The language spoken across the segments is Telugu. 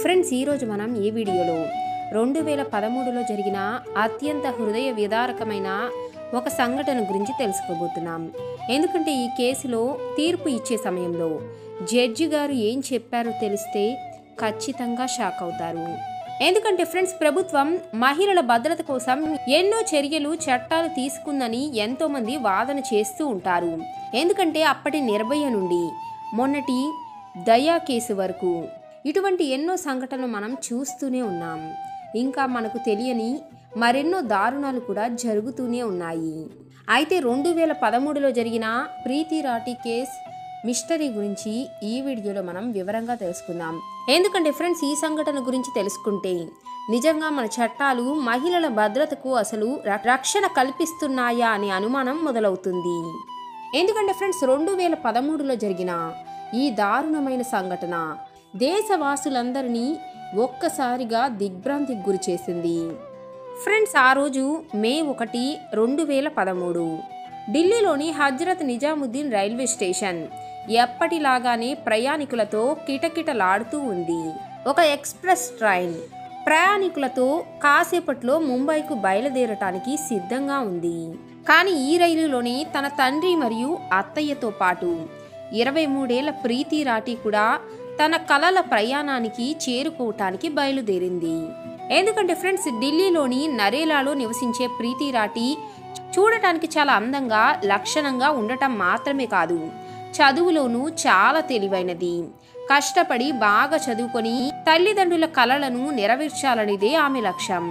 ఫ్రెండ్స్ ఈరోజు మనం ఈ వీడియోలో రెండు వేల పదమూడులో జరిగిన అత్యంత హృదయ విదారకమైన ఒక సంఘటన గురించి తెలుసుకోబోతున్నాం ఎందుకంటే ఈ కేసులో తీర్పు ఇచ్చే సమయంలో జడ్జి గారు ఏం చెప్పారో తెలిస్తే ఖచ్చితంగా షాక్ అవుతారు ఎందుకంటే ఫ్రెండ్స్ ప్రభుత్వం మహిళల భద్రత కోసం ఎన్నో చర్యలు చట్టాలు తీసుకుందని ఎంతో మంది వాదన చేస్తూ ఉంటారు ఎందుకంటే అప్పటి నిర్భయ నుండి మొన్నటి దయా కేసు వరకు ఇటువంటి ఎన్నో సంఘటనలు మనం చూస్తూనే ఉన్నాం ఇంకా మనకు తెలియని మరెన్నో దారుణాలు కూడా జరుగుతూనే ఉన్నాయి అయితే రెండు వేల పదమూడులో జరిగిన ప్రీతి రాటి కేస్ మిస్టరీ గురించి ఈ వీడియోలో మనం వివరంగా తెలుసుకుందాం ఎందుకంటే ఫ్రెండ్స్ ఈ సంఘటన గురించి తెలుసుకుంటే నిజంగా మన చట్టాలు మహిళల భద్రతకు అసలు ర- రక్షణ కల్పిస్తున్నాయా అనే అనుమానం మొదలవుతుంది ఎందుకంటే ఫ్రెండ్స్ రెండు వేల పదమూడులో జరిగిన ఈ దారుణమైన సంఘటన దేశవాసులందరినీ ఒక్కసారిగా దిగ్భ్రాంతికి గురి చేసింది ఫ్రెండ్స్ ఆ రోజు మే ఒకటి రెండు వేల పదమూడు ఢిల్లీలోని హజ్రత్ నిజాముద్దీన్ రైల్వే స్టేషన్ ఎప్పటిలాగానే ప్రయాణికులతో కిటకిటలాడుతూ ఉంది ఒక ఎక్స్ప్రెస్ ట్రైన్ ప్రయాణికులతో కాసేపట్లో ముంబైకు బయలుదేరటానికి సిద్ధంగా ఉంది కానీ ఈ రైలులోని తన తండ్రి మరియు అత్తయ్యతో పాటు ఇరవై మూడేళ్ల ప్రీతి రాటి కూడా తన కలల ప్రయాణానికి చేరుకోవటానికి బయలుదేరింది ఎందుకంటే ఫ్రెండ్స్ ఢిల్లీలోని నరేలాలో నివసించే ప్రీతి రాటి చూడటానికి చాలా అందంగా లక్షణంగా ఉండటం మాత్రమే కాదు చదువులోనూ చాలా తెలివైనది కష్టపడి బాగా చదువుకొని తల్లిదండ్రుల కలలను నెరవేర్చాలనేదే ఆమె లక్ష్యం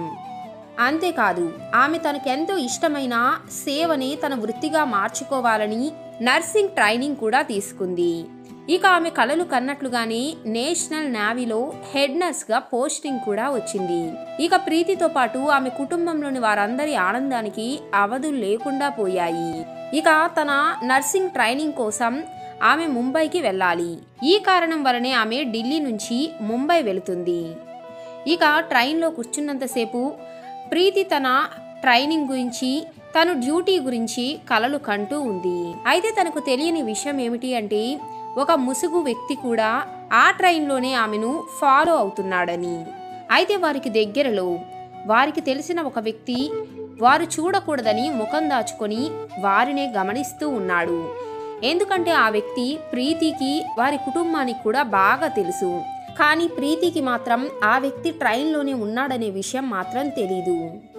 అంతేకాదు ఆమె తనకెంతో ఇష్టమైన సేవని తన వృత్తిగా మార్చుకోవాలని నర్సింగ్ ట్రైనింగ్ కూడా తీసుకుంది ఇక ఆమె కలలు కన్నట్లుగానే నేషనల్ నేవీలో హెడ్ నర్స్ గా పోస్టింగ్ కూడా వచ్చింది ఇక ప్రీతితో పాటు ఆమె కుటుంబంలోని వారందరి ఆనందానికి అవధులు లేకుండా పోయాయి ఇక తన నర్సింగ్ ట్రైనింగ్ కోసం ఆమె ముంబైకి వెళ్ళాలి ఈ కారణం వలనే ఆమె ఢిల్లీ నుంచి ముంబై వెళుతుంది ఇక ట్రైన్లో కూర్చున్నంతసేపు ప్రీతి తన ట్రైనింగ్ గురించి తను డ్యూటీ గురించి కలలు కంటూ ఉంది అయితే తనకు తెలియని విషయం ఏమిటి అంటే ఒక ముసుగు వ్యక్తి కూడా ఆ ట్రైన్లోనే ఆమెను ఫాలో అవుతున్నాడని అయితే వారికి దగ్గరలో వారికి తెలిసిన ఒక వ్యక్తి వారు చూడకూడదని ముఖం దాచుకొని వారినే గమనిస్తూ ఉన్నాడు ఎందుకంటే ఆ వ్యక్తి ప్రీతికి వారి కుటుంబానికి కూడా బాగా తెలుసు కానీ ప్రీతికి మాత్రం ఆ వ్యక్తి ట్రైన్లోనే ఉన్నాడనే విషయం మాత్రం తెలీదు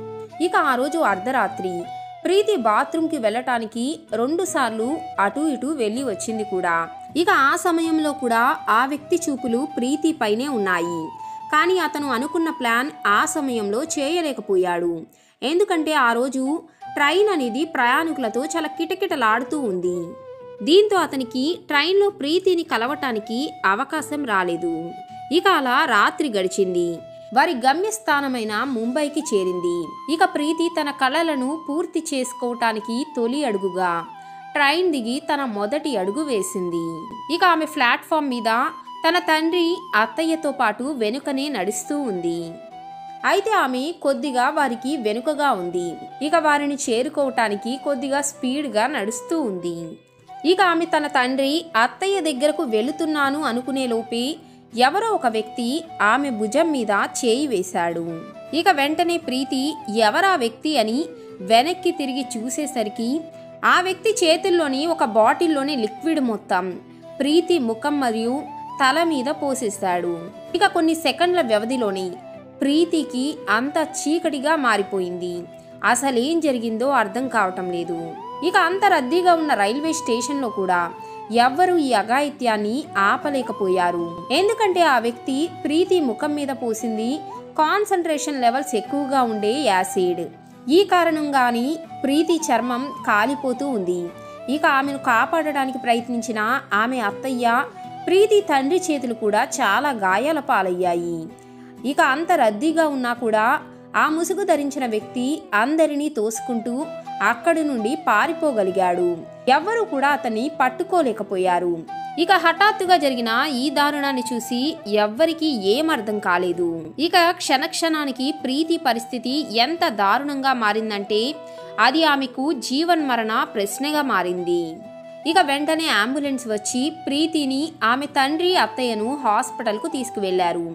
ఇక ఆ రోజు అర్ధరాత్రి ప్రీతి బాత్రూంకి వెళ్ళటానికి రెండుసార్లు అటు ఇటు వెళ్ళి వచ్చింది కూడా ఇక ఆ సమయంలో కూడా ఆ వ్యక్తి చూపులు ప్రీతి పైనే ఉన్నాయి కానీ అతను అనుకున్న ప్లాన్ ఆ సమయంలో చేయలేకపోయాడు ఎందుకంటే ఆ రోజు ట్రైన్ అనేది ప్రయాణికులతో చాలా కిటకిటలాడుతూ ఉంది దీంతో అతనికి ట్రైన్లో ప్రీతిని కలవటానికి అవకాశం రాలేదు ఇక అలా రాత్రి గడిచింది వారి గమ్యస్థానమైన ముంబైకి చేరింది ఇక ప్రీతి తన కళలను పూర్తి చేసుకోవటానికి తొలి అడుగుగా ట్రైన్ దిగి తన మొదటి అడుగు వేసింది ఇక ఆమె ప్లాట్ఫామ్ మీద తన తండ్రి అత్తయ్యతో పాటు వెనుకనే నడుస్తూ ఉంది అయితే ఆమె కొద్దిగా వారికి వెనుకగా ఉంది ఇక వారిని చేరుకోవటానికి కొద్దిగా స్పీడ్గా నడుస్తూ ఉంది ఇక ఆమె తన తండ్రి అత్తయ్య దగ్గరకు వెళుతున్నాను అనుకునే లోపే ఎవరో ఒక వ్యక్తి ఆమె భుజం మీద చేయి వేశాడు ఇక వెంటనే ప్రీతి ఎవరా వ్యక్తి అని వెనక్కి తిరిగి చూసేసరికి ఆ వ్యక్తి చేతుల్లోని ఒక బాటిల్లోని లిక్విడ్ మొత్తం ప్రీతి ముఖం మరియు తల మీద పోసేశాడు ఇక కొన్ని సెకండ్ల వ్యవధిలోని ప్రీతికి అంత చీకటిగా మారిపోయింది అసలేం జరిగిందో అర్థం కావటం లేదు ఇక అంత రద్దీగా ఉన్న రైల్వే స్టేషన్లో కూడా ఎవ్వరూ ఈ అఘాయిత్యాన్ని ఆపలేకపోయారు ఎందుకంటే ఆ వ్యక్తి ప్రీతి ముఖం మీద పోసింది కాన్సన్ట్రేషన్ లెవెల్స్ ఎక్కువగా ఉండే యాసిడ్ ఈ కారణంగాని ప్రీతి చర్మం కాలిపోతూ ఉంది ఇక ఆమెను కాపాడడానికి ప్రయత్నించిన ఆమె అత్తయ్య ప్రీతి తండ్రి చేతులు కూడా చాలా గాయాల పాలయ్యాయి ఇక అంత రద్దీగా ఉన్నా కూడా ఆ ముసుగు ధరించిన వ్యక్తి అందరినీ తోసుకుంటూ అక్కడి నుండి పారిపోగలిగాడు ఎవ్వరూ కూడా అతన్ని పట్టుకోలేకపోయారు ఇక హఠాత్తుగా జరిగిన ఈ దారుణాన్ని చూసి ఎవ్వరికీ ఏం అర్థం కాలేదు ఇక క్షణక్షణానికి ప్రీతి పరిస్థితి ఎంత దారుణంగా మారిందంటే అది ఆమెకు జీవన్మరణ ప్రశ్నగా మారింది ఇక వెంటనే అంబులెన్స్ వచ్చి ప్రీతిని ఆమె తండ్రి అత్తయ్యను హాస్పిటల్కు తీసుకువెళ్లారు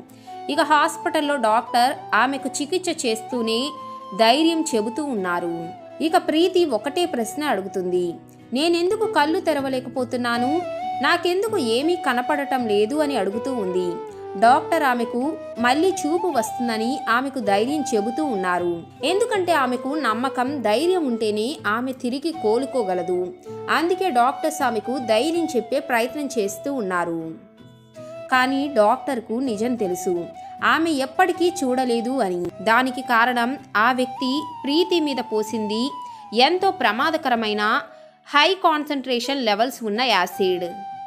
ఇక హాస్పిటల్లో డాక్టర్ ఆమెకు చికిత్స చేస్తూనే ధైర్యం చెబుతూ ఉన్నారు ఇక ప్రీతి ఒకటే ప్రశ్న అడుగుతుంది నేనెందుకు కళ్ళు తెరవలేకపోతున్నాను నాకెందుకు ఏమీ కనపడటం లేదు అని అడుగుతూ ఉంది డాక్టర్ ఆమెకు మళ్ళీ చూపు వస్తుందని ఆమెకు ధైర్యం చెబుతూ ఉన్నారు ఎందుకంటే ఆమెకు నమ్మకం ధైర్యం ఉంటేనే ఆమె తిరిగి కోలుకోగలదు అందుకే డాక్టర్స్ ఆమెకు ధైర్యం చెప్పే ప్రయత్నం చేస్తూ ఉన్నారు కానీ డాక్టర్కు నిజం తెలుసు ఆమె ఎప్పటికీ చూడలేదు అని దానికి కారణం ఆ వ్యక్తి ప్రీతి మీద పోసింది ఎంతో ప్రమాదకరమైన హై కాన్సన్ట్రేషన్ లెవెల్స్ ఉన్న యాసిడ్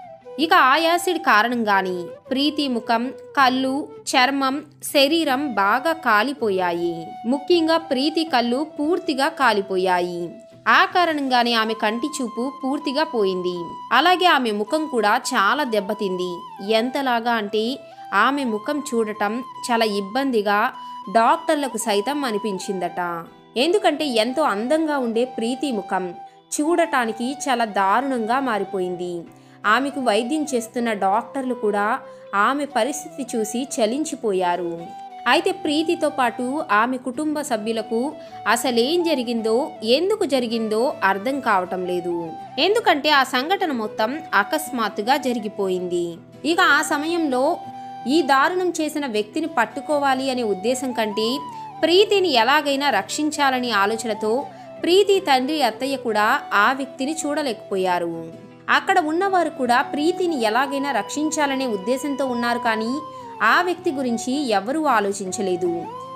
ఇక ఆ యాసిడ్ కారణంగాని ప్రీతి ముఖం కళ్ళు చర్మం శరీరం బాగా కాలిపోయాయి ముఖ్యంగా ప్రీతి కళ్ళు పూర్తిగా కాలిపోయాయి ఆ కారణంగానే ఆమె కంటి చూపు పూర్తిగా పోయింది అలాగే ఆమె ముఖం కూడా చాలా దెబ్బతింది ఎంతలాగా అంటే ఆమె ముఖం చూడటం చాలా ఇబ్బందిగా డాక్టర్లకు సైతం అనిపించిందట ఎందుకంటే ఎంతో అందంగా ఉండే ప్రీతి ముఖం చూడటానికి చాలా దారుణంగా మారిపోయింది ఆమెకు వైద్యం చేస్తున్న డాక్టర్లు కూడా ఆమె పరిస్థితి చూసి చలించిపోయారు అయితే ప్రీతితో పాటు ఆమె కుటుంబ సభ్యులకు అసలేం జరిగిందో ఎందుకు జరిగిందో అర్థం కావటం లేదు ఎందుకంటే ఆ సంఘటన మొత్తం అకస్మాత్తుగా జరిగిపోయింది ఇక ఆ సమయంలో ఈ దారుణం చేసిన వ్యక్తిని పట్టుకోవాలి అనే ఉద్దేశం కంటే ప్రీతిని ఎలాగైనా రక్షించాలని ఆలోచనతో ప్రీతి తండ్రి అత్తయ్య కూడా ఆ వ్యక్తిని చూడలేకపోయారు అక్కడ ఉన్నవారు కూడా ప్రీతిని ఎలాగైనా రక్షించాలనే ఉద్దేశంతో ఉన్నారు కానీ ఆ వ్యక్తి గురించి ఎవరూ ఆలోచించలేదు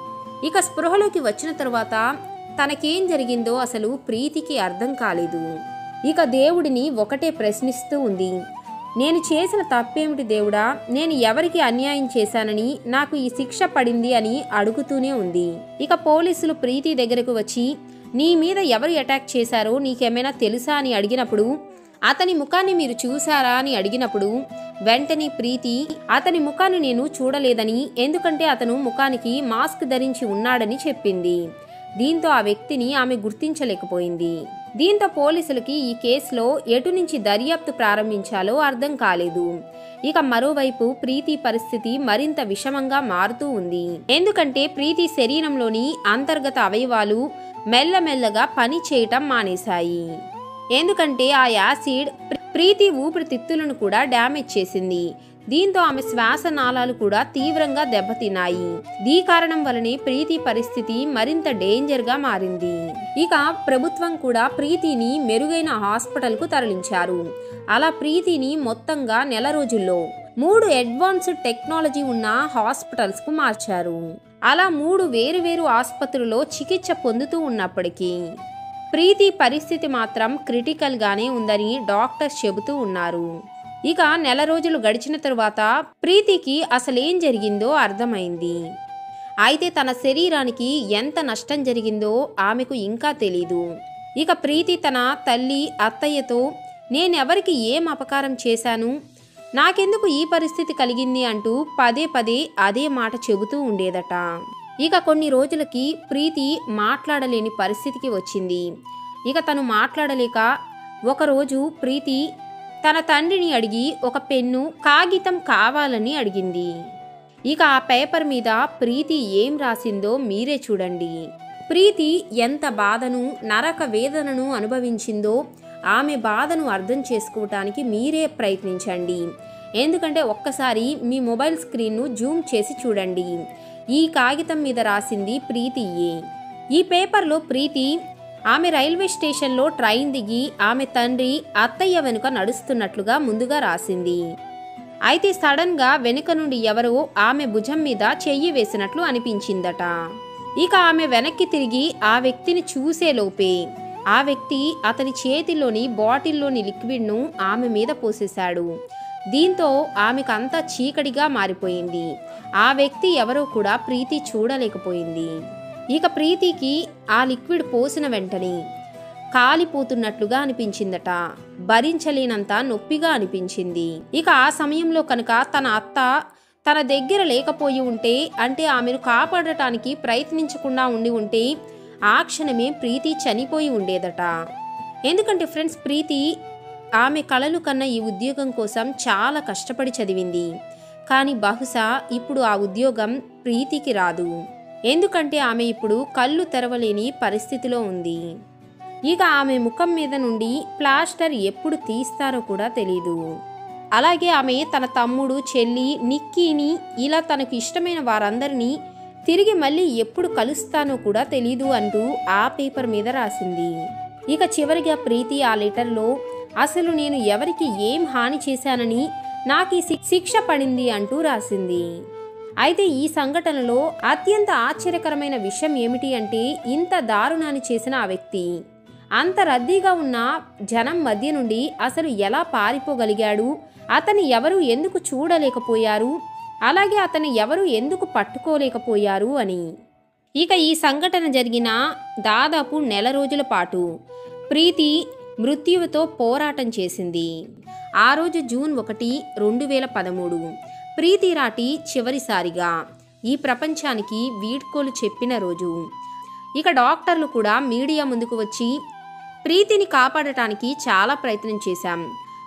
ఇక స్పృహలోకి వచ్చిన తరువాత తనకేం జరిగిందో అసలు ప్రీతికి అర్థం కాలేదు ఇక దేవుడిని ఒకటే ప్రశ్నిస్తూ ఉంది నేను చేసిన తప్పేమిటి దేవుడా నేను ఎవరికి అన్యాయం చేశానని నాకు ఈ శిక్ష పడింది అని అడుగుతూనే ఉంది ఇక పోలీసులు ప్రీతి దగ్గరకు వచ్చి నీ మీద ఎవరు అటాక్ చేశారో నీకేమైనా తెలుసా అని అడిగినప్పుడు అతని ముఖాన్ని మీరు చూశారా అని అడిగినప్పుడు వెంటనే ప్రీతి అతని ముఖాన్ని నేను చూడలేదని ఎందుకంటే అతను ముఖానికి మాస్క్ ధరించి ఉన్నాడని చెప్పింది దీంతో ఆ వ్యక్తిని ఆమె గుర్తించలేకపోయింది దీంతో పోలీసులకి ఈ కేసులో ఎటు నుంచి దర్యాప్తు ప్రారంభించాలో అర్థం కాలేదు ఇక మరోవైపు ప్రీతి పరిస్థితి మరింత విషమంగా మారుతూ ఉంది ఎందుకంటే ప్రీతి శరీరంలోని అంతర్గత అవయవాలు మెల్లమెల్లగా పని చేయటం మానేశాయి ఎందుకంటే ఆ యాసిడ్ ప్ర- ప్రీతి ఊపిరితిత్తులను కూడా డ్యామేజ్ చేసింది దీంతో ఆమె శ్వాస నాళాలు కూడా తీవ్రంగా దెబ్బతిన్నాయి దీ కారణం వలనే ప్రీతి పరిస్థితి మరింత డేంజర్ గా మారింది ఇక ప్రభుత్వం కూడా ప్రీతిని మెరుగైన హాస్పిటల్కు తరలించారు అలా ప్రీతిని మొత్తంగా నెల రోజుల్లో మూడు అడ్వాన్స్డ్ టెక్నాలజీ ఉన్న హాస్పిటల్స్ కు మార్చారు అలా మూడు వేరువేరు ఆసుపత్రుల్లో చికిత్స పొందుతూ ఉన్నప్పటికీ ప్రీతి పరిస్థితి మాత్రం క్రిటికల్ గానే ఉందని డాక్టర్స్ చెబుతూ ఉన్నారు ఇక నెల రోజులు గడిచిన తరువాత ప్రీతికి అసలేం జరిగిందో అర్థమైంది అయితే తన శరీరానికి ఎంత నష్టం జరిగిందో ఆమెకు ఇంకా తెలీదు ఇక ప్రీతి తన తల్లి అత్తయ్యతో నేనెవరికి ఏం అపకారం చేశాను నాకెందుకు ఈ పరిస్థితి కలిగింది అంటూ పదే పదే అదే మాట చెబుతూ ఉండేదట ఇక కొన్ని రోజులకి ప్రీతి మాట్లాడలేని పరిస్థితికి వచ్చింది ఇక తను మాట్లాడలేక ఒకరోజు ప్రీతి తన తండ్రిని అడిగి ఒక పెన్ను కాగితం కావాలని అడిగింది ఇక ఆ పేపర్ మీద ప్రీతి ఏం రాసిందో మీరే చూడండి ప్రీతి ఎంత బాధను నరక వేదనను అనుభవించిందో ఆమె బాధను అర్థం చేసుకోవటానికి మీరే ప్రయత్నించండి ఎందుకంటే ఒక్కసారి మీ మొబైల్ స్క్రీన్ను జూమ్ చేసి చూడండి ఈ కాగితం మీద రాసింది ప్రీతియే ఈ పేపర్లో ప్రీతి ఆమె రైల్వే స్టేషన్లో ట్రైన్ దిగి ఆమె తండ్రి అత్తయ్య వెనుక నడుస్తున్నట్లుగా ముందుగా రాసింది అయితే సడన్గా వెనుక నుండి ఎవరో ఆమె భుజం మీద చెయ్యి వేసినట్లు అనిపించిందట ఇక ఆమె వెనక్కి తిరిగి ఆ వ్యక్తిని చూసేలోపే ఆ వ్యక్తి అతని చేతిలోని బాటిల్లోని లిక్విడ్ను ఆమె మీద పోసేశాడు దీంతో ఆమెకంతా చీకటిగా మారిపోయింది ఆ వ్యక్తి ఎవరో కూడా ప్రీతి చూడలేకపోయింది ఇక ప్రీతికి ఆ లిక్విడ్ పోసిన వెంటనే కాలిపోతున్నట్లుగా అనిపించిందట భరించలేనంత నొప్పిగా అనిపించింది ఇక ఆ సమయంలో కనుక తన అత్త తన దగ్గర లేకపోయి ఉంటే అంటే ఆమెను కాపాడటానికి ప్రయత్నించకుండా ఉండి ఉంటే ఆ క్షణమే ప్రీతి చనిపోయి ఉండేదట ఎందుకంటే ఫ్రెండ్స్ ప్రీతి ఆమె కలలు కన్న ఈ ఉద్యోగం కోసం చాలా కష్టపడి చదివింది కానీ బహుశా ఇప్పుడు ఆ ఉద్యోగం ప్రీతికి రాదు ఎందుకంటే ఆమె ఇప్పుడు కళ్ళు తెరవలేని పరిస్థితిలో ఉంది ఇక ఆమె ముఖం మీద నుండి ప్లాస్టర్ ఎప్పుడు తీస్తారో కూడా తెలీదు అలాగే ఆమె తన తమ్ముడు చెల్లి నిక్కీని ఇలా తనకు ఇష్టమైన వారందరినీ తిరిగి మళ్ళీ ఎప్పుడు కలుస్తానో కూడా తెలీదు అంటూ ఆ పేపర్ మీద రాసింది ఇక చివరిగా ప్రీతి ఆ లెటర్లో అసలు నేను ఎవరికి ఏం హాని చేశానని నాకు ఈ శి- శిక్ష పడింది అంటూ రాసింది అయితే ఈ సంఘటనలో అత్యంత ఆశ్చర్యకరమైన విషయం ఏమిటి అంటే ఇంత దారుణాన్ని చేసిన ఆ వ్యక్తి అంత రద్దీగా ఉన్న జనం మధ్య నుండి అసలు ఎలా పారిపోగలిగాడు అతని ఎవరు ఎందుకు చూడలేకపోయారు అలాగే అతని ఎవరు ఎందుకు పట్టుకోలేకపోయారు అని ఇక ఈ సంఘటన జరిగిన దాదాపు నెల రోజుల పాటు ప్రీతి మృత్యువుతో పోరాటం చేసింది ఆ రోజు జూన్ ఒకటి రెండు వేల పదమూడు ప్రీతి రాటి చివరిసారిగా ఈ ప్రపంచానికి వీడ్కోలు చెప్పిన రోజు ఇక డాక్టర్లు కూడా మీడియా ముందుకు వచ్చి ప్రీతిని కాపాడటానికి చాలా ప్రయత్నం చేశాం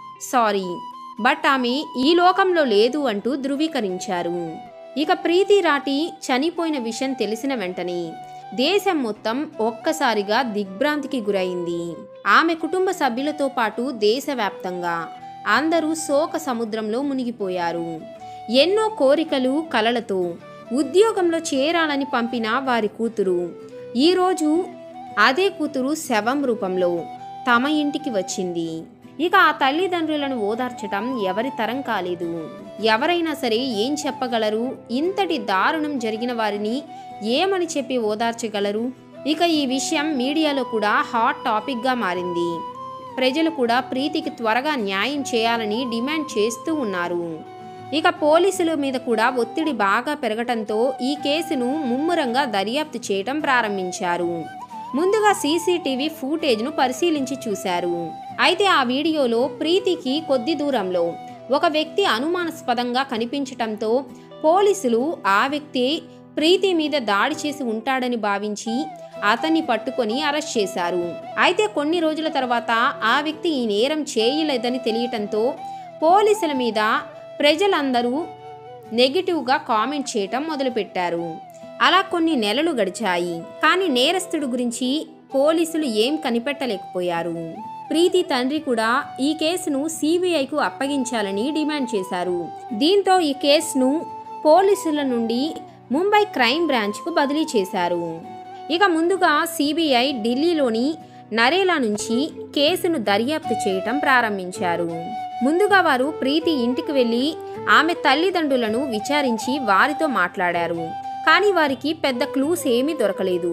సారీ బట్ ఆమె ఈ లోకంలో లేదు అంటూ ధృవీకరించారు ఇక ప్రీతి రాటి చనిపోయిన విషయం తెలిసిన వెంటనే దేశం మొత్తం ఒక్కసారిగా దిగ్భ్రాంతికి గురైంది ఆమె కుటుంబ సభ్యులతో పాటు దేశవ్యాప్తంగా అందరూ శోక సముద్రంలో మునిగిపోయారు ఎన్నో కోరికలు కలలతో ఉద్యోగంలో చేరాలని పంపిన వారి కూతురు ఈరోజు అదే కూతురు శవం రూపంలో తమ ఇంటికి వచ్చింది ఇక ఆ తల్లిదండ్రులను ఓదార్చటం ఎవరి తరం కాలేదు ఎవరైనా సరే ఏం చెప్పగలరు ఇంతటి దారుణం జరిగిన వారిని ఏమని చెప్పి ఓదార్చగలరు ఇక ఈ విషయం మీడియాలో కూడా హాట్ టాపిక్గా మారింది ప్రజలు కూడా ప్రీతికి త్వరగా న్యాయం చేయాలని డిమాండ్ చేస్తూ ఉన్నారు ఇక పోలీసుల మీద కూడా ఒత్తిడి బాగా పెరగటంతో ఈ కేసును ముమ్మరంగా దర్యాప్తు చేయటం ప్రారంభించారు ముందుగా సీసీటీవీ ఫూటేజ్ను పరిశీలించి చూశారు అయితే ఆ వీడియోలో ప్రీతికి కొద్ది దూరంలో ఒక వ్యక్తి అనుమానాస్పదంగా కనిపించటంతో పోలీసులు ఆ వ్యక్తి ప్రీతి మీద దాడి చేసి ఉంటాడని భావించి అతన్ని పట్టుకొని అరెస్ట్ చేశారు అయితే కొన్ని రోజుల తర్వాత ఆ వ్యక్తి ఈ నేరం చేయలేదని తెలియటంతో పోలీసుల మీద ప్రజలందరూ నెగిటివ్గా కామెంట్ చేయటం మొదలుపెట్టారు అలా కొన్ని నెలలు గడిచాయి కానీ నేరస్తుడు గురించి పోలీసులు ఏం కనిపెట్టలేకపోయారు ప్రీతి తండ్రి కూడా ఈ కేసును సిబిఐకు అప్పగించాలని డిమాండ్ చేశారు దీంతో ఈ కేసును పోలీసుల నుండి ముంబై క్రైమ్ బ్రాంచ్కు బదిలీ చేశారు ఇక ముందుగా సిబిఐ ఢిల్లీలోని నరేలా నుంచి కేసును దర్యాప్తు చేయటం ప్రారంభించారు ముందుగా వారు ప్రీతి ఇంటికి వెళ్ళి ఆమె తల్లిదండ్రులను విచారించి వారితో మాట్లాడారు కానీ వారికి పెద్ద క్లూస్ ఏమీ దొరకలేదు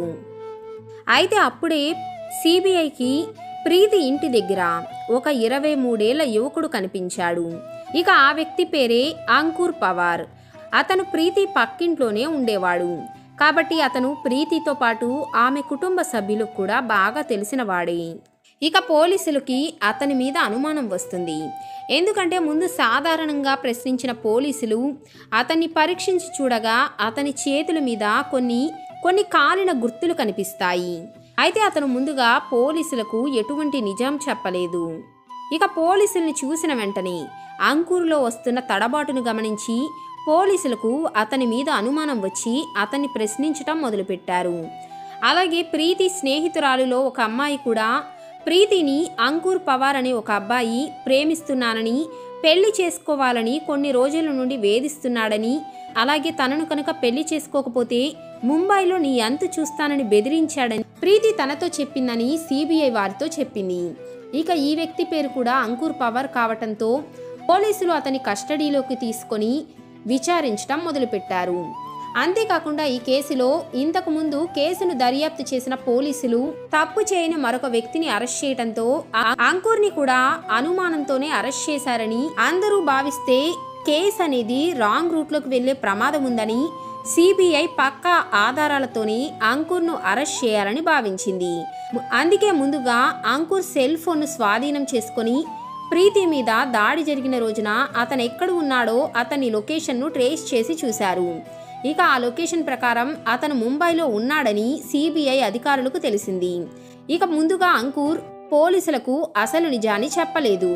అయితే అప్పుడే సిబిఐకి ప్రీతి ఇంటి దగ్గర ఒక ఇరవై మూడేళ్ల యువకుడు కనిపించాడు ఇక ఆ వ్యక్తి పేరే అంకుర్ పవార్ అతను ప్రీతి పక్కింట్లోనే ఉండేవాడు కాబట్టి అతను ప్రీతితో పాటు ఆమె కుటుంబ సభ్యులకు కూడా బాగా తెలిసినవాడే ఇక పోలీసులకి అతని మీద అనుమానం వస్తుంది ఎందుకంటే ముందు సాధారణంగా ప్రశ్నించిన పోలీసులు అతన్ని పరీక్షించి చూడగా అతని చేతుల మీద కొన్ని కొన్ని కాలిన గుర్తులు కనిపిస్తాయి అయితే అతను ముందుగా పోలీసులకు ఎటువంటి నిజం చెప్పలేదు ఇక పోలీసుల్ని చూసిన వెంటనే అంకూరులో వస్తున్న తడబాటును గమనించి పోలీసులకు అతని మీద అనుమానం వచ్చి అతన్ని ప్రశ్నించటం మొదలుపెట్టారు అలాగే ప్రీతి స్నేహితురాలులో ఒక అమ్మాయి కూడా ప్రీతిని అంకుర్ పవార్ అనే ఒక అబ్బాయి ప్రేమిస్తున్నానని పెళ్లి చేసుకోవాలని కొన్ని రోజుల నుండి వేధిస్తున్నాడని అలాగే తనను కనుక పెళ్లి చేసుకోకపోతే ముంబైలో నీ అంతు చూస్తానని బెదిరించాడని ప్రీతి తనతో చెప్పిందని సిబిఐ వారితో చెప్పింది ఇక ఈ వ్యక్తి పేరు కూడా అంకుర్ పవర్ కావటంతో పోలీసులు అతని కస్టడీలోకి తీసుకొని విచారించడం మొదలుపెట్టారు అంతేకాకుండా ఈ కేసులో ఇంతకు ముందు కేసును దర్యాప్తు చేసిన పోలీసులు తప్పు చేయని మరొక వ్యక్తిని అరెస్ట్ చేయడంతో ఆ అంకుర్ని కూడా అనుమానంతోనే అరెస్ట్ చేశారని అందరూ భావిస్తే కేసు అనేది రాంగ్ రూట్లోకి వెళ్లే ప్రమాదం ఉందని సిబిఐ పక్కా ఆధారాలతోనే అంకుర్ను అరెస్ట్ చేయాలని భావించింది ము- అందుకే ముందుగా అంకుర్ సెల్ ఫోన్ను స్వాధీనం చేసుకొని ప్రీతి మీద దాడి జరిగిన రోజున అతను ఎక్కడ ఉన్నాడో అతని లొకేషన్ను ట్రేస్ చేసి చూశారు ఇక ఆ లొకేషన్ ప్రకారం అతను ముంబైలో ఉన్నాడని సిబిఐ అధికారులకు తెలిసింది ఇక ముందుగా అంకుర్ పోలీసులకు అసలు నిజాన్ని చెప్పలేదు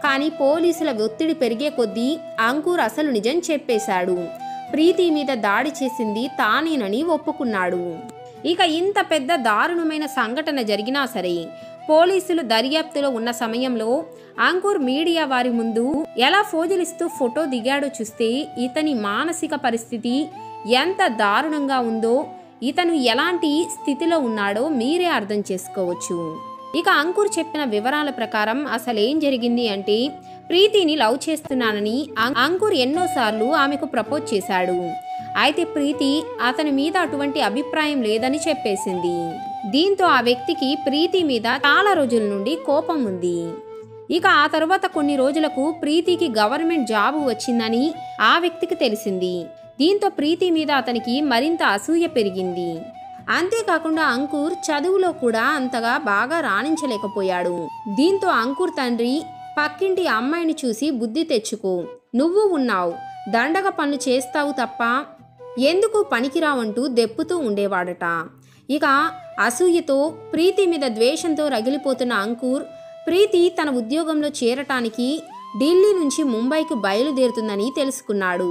కానీ పోలీసుల ఒత్తిడి పెరిగే కొద్దీ అంకుర్ అసలు నిజం చెప్పేశాడు ప్రీతి మీద దాడి చేసింది తానేనని ఒప్పుకున్నాడు ఇక ఇంత పెద్ద దారుణమైన సంఘటన జరిగినా సరే పోలీసులు దర్యాప్తులో ఉన్న సమయంలో అంకుర్ మీడియా వారి ముందు ఎలా ఫోజులిస్తూ ఫోటో దిగాడో చూస్తే ఇతని మానసిక పరిస్థితి ఎంత దారుణంగా ఉందో ఇతను ఎలాంటి స్థితిలో ఉన్నాడో మీరే అర్థం చేసుకోవచ్చు ఇక అంకుర్ చెప్పిన వివరాల ప్రకారం అసలేం జరిగింది అంటే ప్రీతిని లవ్ చేస్తున్నానని అం- అంకుర్ ఎన్నోసార్లు ఆమెకు ప్రపోజ్ చేశాడు అయితే ప్రీతి అతని మీద అటువంటి అభిప్రాయం లేదని చెప్పేసింది దీంతో ఆ వ్యక్తికి ప్రీతి మీద చాలా రోజుల నుండి కోపం ఉంది ఇక ఆ తర్వాత కొన్ని రోజులకు ప్రీతికి గవర్నమెంట్ జాబ్ వచ్చిందని ఆ వ్యక్తికి తెలిసింది దీంతో ప్రీతి మీద అతనికి మరింత అసూయ పెరిగింది అంతేకాకుండా అంకుర్ చదువులో కూడా అంతగా బాగా రాణించలేకపోయాడు దీంతో అంకుర్ తండ్రి పక్కింటి అమ్మాయిని చూసి బుద్ధి తెచ్చుకో నువ్వు ఉన్నావు దండగ పనులు చేస్తావు తప్ప ఎందుకు పనికిరావంటూ దెప్పుతూ ఉండేవాడట ఇక అసూయతో ప్రీతి మీద ద్వేషంతో రగిలిపోతున్న అంకుర్ ప్రీతి తన ఉద్యోగంలో చేరటానికి ఢిల్లీ నుంచి ముంబైకి బయలుదేరుతుందని తెలుసుకున్నాడు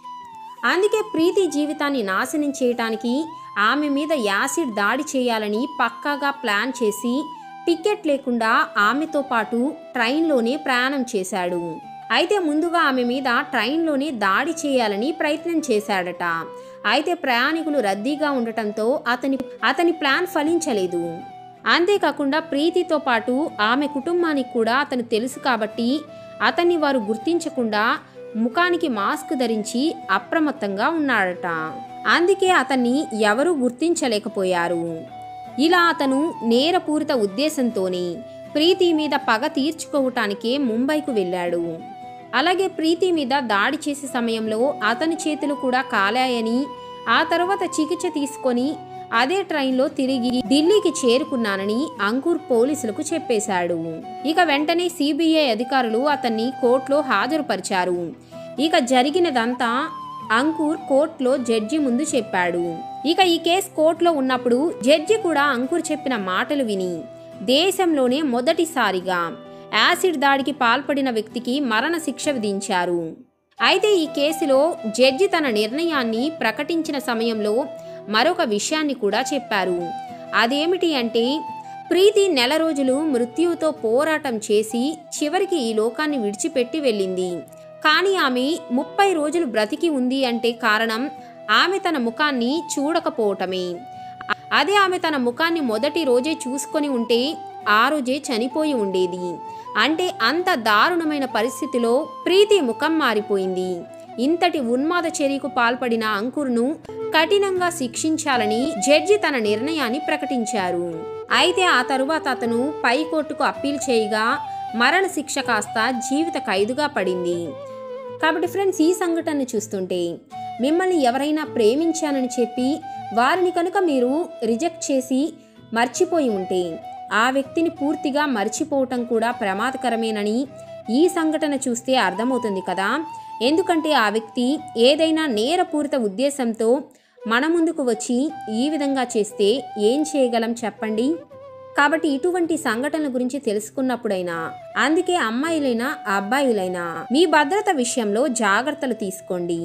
అందుకే ప్రీతి జీవితాన్ని నాశనం చేయటానికి ఆమె మీద యాసిడ్ దాడి చేయాలని పక్కాగా ప్లాన్ చేసి టికెట్ లేకుండా ఆమెతో పాటు ట్రైన్లోనే ప్రయాణం చేశాడు అయితే ముందుగా ఆమె మీద ట్రైన్లోనే దాడి చేయాలని ప్రయత్నం చేశాడట అయితే ప్రయాణికులు రద్దీగా ఉండటంతో అతని అతని ప్లాన్ ఫలించలేదు అంతేకాకుండా ప్రీతితో పాటు ఆమె కుటుంబానికి కూడా అతను తెలుసు కాబట్టి అతన్ని వారు గుర్తించకుండా ముఖానికి మాస్క్ ధరించి అప్రమత్తంగా ఉన్నాడట అందుకే అతన్ని ఎవరూ గుర్తించలేకపోయారు ఇలా అతను నేరపూరిత ఉద్దేశంతోనే ప్రీతి మీద పగ తీర్చుకోవటానికే ముంబైకు వెళ్ళాడు అలాగే ప్రీతి మీద దాడి చేసే సమయంలో అతని చేతులు కూడా కాలాయని ఆ తర్వాత చికిత్స తీసుకొని అదే ట్రైన్లో తిరిగి ఢిల్లీకి చేరుకున్నానని అంకుర్ పోలీసులకు చెప్పేశాడు ఇక వెంటనే సిబిఐ అధికారులు అతన్ని కోర్టులో హాజరుపరిచారు ఇక జరిగినదంతా అంకుర్ కోర్టులో జడ్జి ముందు చెప్పాడు ఇక ఈ కేసు కోర్టులో ఉన్నప్పుడు జడ్జి కూడా అంకుర్ చెప్పిన మాటలు విని దేశంలోనే మొదటిసారిగా యాసిడ్ దాడికి పాల్పడిన వ్యక్తికి మరణ శిక్ష విధించారు అయితే ఈ కేసులో జడ్జి తన నిర్ణయాన్ని ప్రకటించిన సమయంలో మరొక విషయాన్ని కూడా చెప్పారు అదేమిటి అంటే ప్రీతి నెల రోజులు మృత్యువుతో పోరాటం చేసి చివరికి ఈ లోకాన్ని విడిచిపెట్టి వెళ్ళింది కానీ ఆమె ముప్పై రోజులు బ్రతికి ఉంది అంటే కారణం ఆమె తన ముఖాన్ని చూడకపోవటమే అదే ఆమె తన ముఖాన్ని మొదటి రోజే చూసుకొని ఉంటే ఆ రోజే చనిపోయి ఉండేది అంటే అంత దారుణమైన పరిస్థితిలో ప్రీతి ముఖం మారిపోయింది ఇంతటి ఉన్మాద చర్యకు పాల్పడిన అంకుర్ను కఠినంగా శిక్షించాలని జడ్జి తన నిర్ణయాన్ని ప్రకటించారు అయితే ఆ తరువాత అతను పై కోర్టుకు అప్పీల్ చేయగా మరణ శిక్ష కాస్త జీవిత ఖైదుగా పడింది కాబట్టి ఫ్రెండ్స్ ఈ సంఘటనను చూస్తుంటే మిమ్మల్ని ఎవరైనా ప్రేమించానని చెప్పి వారిని కనుక మీరు రిజెక్ట్ చేసి మర్చిపోయి ఉంటే ఆ వ్యక్తిని పూర్తిగా మర్చిపోవటం కూడా ప్రమాదకరమేనని ఈ సంఘటన చూస్తే అర్థమవుతుంది కదా ఎందుకంటే ఆ వ్యక్తి ఏదైనా నేరపూరిత ఉద్దేశంతో మన ముందుకు వచ్చి ఈ విధంగా చేస్తే ఏం చేయగలం చెప్పండి కాబట్టి ఇటువంటి సంఘటనల గురించి తెలుసుకున్నప్పుడైనా అందుకే అమ్మాయిలైనా అబ్బాయిలైనా మీ భద్రత విషయంలో జాగ్రత్తలు తీసుకోండి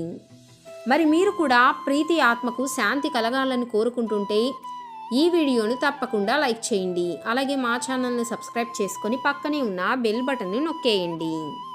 మరి మీరు కూడా ప్రీతి ఆత్మకు శాంతి కలగాలని కోరుకుంటుంటే ఈ వీడియోను తప్పకుండా లైక్ చేయండి అలాగే మా ఛానల్ని సబ్స్క్రైబ్ చేసుకొని పక్కనే ఉన్న బెల్ బటన్ని నొక్కేయండి